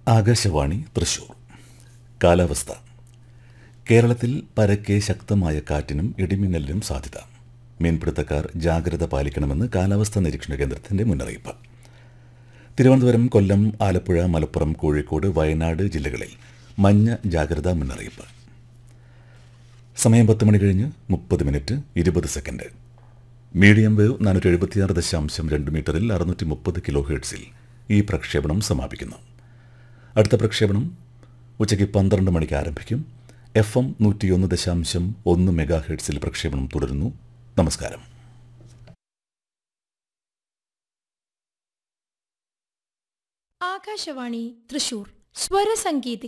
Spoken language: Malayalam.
ആകാശവാണി തൃശൂർ കാലാവസ്ഥ കേരളത്തിൽ പരക്കെ ശക്തമായ കാറ്റിനും ഇടിമിന്നലിനും സാധ്യത മീൻപിടുത്തക്കാർ ജാഗ്രത പാലിക്കണമെന്ന് കാലാവസ്ഥാ നിരീക്ഷണ കേന്ദ്രത്തിന്റെ മുന്നറിയിപ്പ് തിരുവനന്തപുരം കൊല്ലം ആലപ്പുഴ മലപ്പുറം കോഴിക്കോട് വയനാട് ജില്ലകളിൽ മഞ്ഞ ജാഗ്രതാ മുന്നറിയിപ്പ് സമയം പത്ത് മണി കഴിഞ്ഞ് മുപ്പത് മിനിറ്റ് ഇരുപത് സെക്കൻഡ് മീഡിയം വേവ് നാനൂറ്റി എഴുപത്തിയാറ് ദശാംശം രണ്ട് മീറ്ററിൽ അറുന്നൂറ്റി മുപ്പത് കിലോ ഹേർട്സിൽ ഈ പ്രക്ഷേപണം സമാപിക്കുന്നു അടുത്ത പ്രക്ഷേപണം ഉച്ചയ്ക്ക് പന്ത്രണ്ട് മണിക്ക് ആരംഭിക്കും എഫ് എം നൂറ്റിയൊന്ന് ദശാംശം ഒന്ന് മെഗാ ഹെർട്സിൽ പ്രക്ഷേപണം തുടരുന്നു നമസ്കാരം ആകാശവാണി തൃശൂർ സ്വരസംഗീതിക